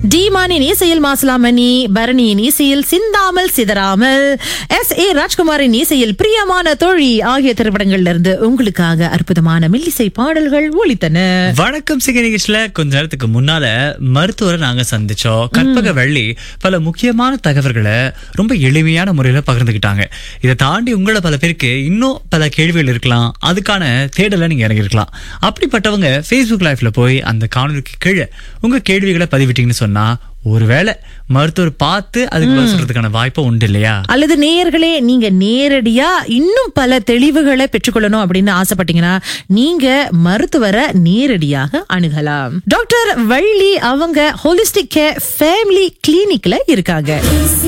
டீமானின் இசையில் மாசலாமணி பரணியின் இசையில் சிந்தாமல் சிதறாமல் எஸ் ஏ ராஜ்குமாரின் இசையில் பிரியமான தோழி ஆகிய திரைப்படங்கள்ல இருந்து உங்களுக்காக அற்புதமான மெல்லிசை பாடல்கள் ஒலித்தன வணக்கம் சிக நிகழ்ச்சியில கொஞ்ச நேரத்துக்கு முன்னால மருத்துவரை நாங்க சந்திச்சோம் கற்பக வள்ளி பல முக்கியமான தகவல்களை ரொம்ப எளிமையான முறையில பகிர்ந்துகிட்டாங்க இதை தாண்டி உங்களை பல பேருக்கு இன்னும் பல கேள்விகள் இருக்கலாம் அதுக்கான தேடலை நீங்க இறங்கிருக்கலாம் அப்படிப்பட்டவங்க Facebook லைஃப்ல போய் அந்த காணொலிக்கு கீழே உங்க கேள்விகளை பதிவிட்டீங்கன்னு சொன்னா ஒருவேளை மருத்துவர் பார்த்து அதுக்கு பதில் சொல்றதுக்கான வாய்ப்பு உண்டு இல்லையா அல்லது நேயர்களே நீங்க நேரடியா இன்னும் பல தெளிவுகளை பெற்றுக்கொள்ளணும் அப்படின்னு ஆசைப்பட்டீங்கன்னா நீங்க மருத்துவரை நேரடியாக அணுகலாம் டாக்டர் வள்ளி அவங்க ஹோலிஸ்டிக் கேர் ஃபேமிலி கிளினிக்ல இருக்காங்க